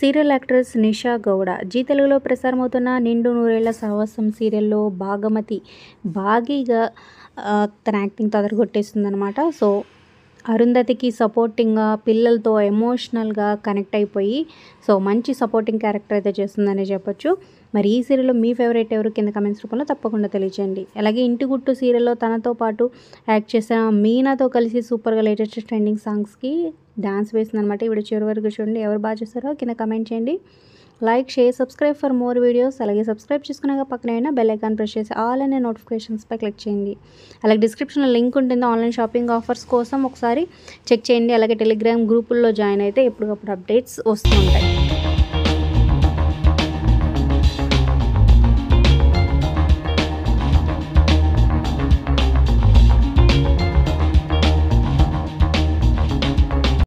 serial actress Nisha Gowda Zee తెలుగులో ప్రసారమవుతున్న నిండు నూరేళ్ల సహవాసం సీరియల్లో భాగమతి భాగీగా ఆ, తన యాక్టింగ్తో అదరగొట్టేస్తుందనమాట సో అరుంధతికి సపోర్టింగ్గా పిల్లలతో ఎమోషనల్గా కనెక్ట్ అయిపోయి సో మంచి సపోర్టింగ్ క్యారెక్టర్ అయితే చేస్తుందని చెప్పొచ్చు మరి ఈ సీరియల్లో మీ ఫేవరెట్ ఎవరు కింద కమెంట్స్ రూపంలో తప్పకుండా తెలియచేయండి అలాగే ఇంటి గుట్టు సీరియల్లో తనతో పాటు యాక్ట్ చేసిన మీనాతో కలిసి సూపర్గా లేటెస్ట్ ట్రెండింగ్ సాంగ్స్కి డాన్స్ వేసిందనమాట ఈ వీడియో చివరి వరకు చూడండి ఎవరు బాగా చేస్తారో కింద కమెంట్ చేయండి like share subscribe for more videos అలాగే సబ్స్క్రైబ్ చేసుకున్నాక పక్కన అయినా బెల్ ఐకాన్ ప్రెస్ చేసి ఆల్ అనే నోటిఫికేషన్స్పై క్లిక్ చేయండి అలాగే డిస్క్రిప్షన్లో లింక్ ఉంటుంది ఆన్లైన్ షాపింగ్ ఆఫర్స్ కోసం ఒకసారి చెక్ చేయండి అలాగే టెలిగ్రామ్ గ్రూపుల్లో జాయిన్ అయితే ఎప్పటికప్పుడు అప్డేట్స్ వస్తూ ఉంటాయి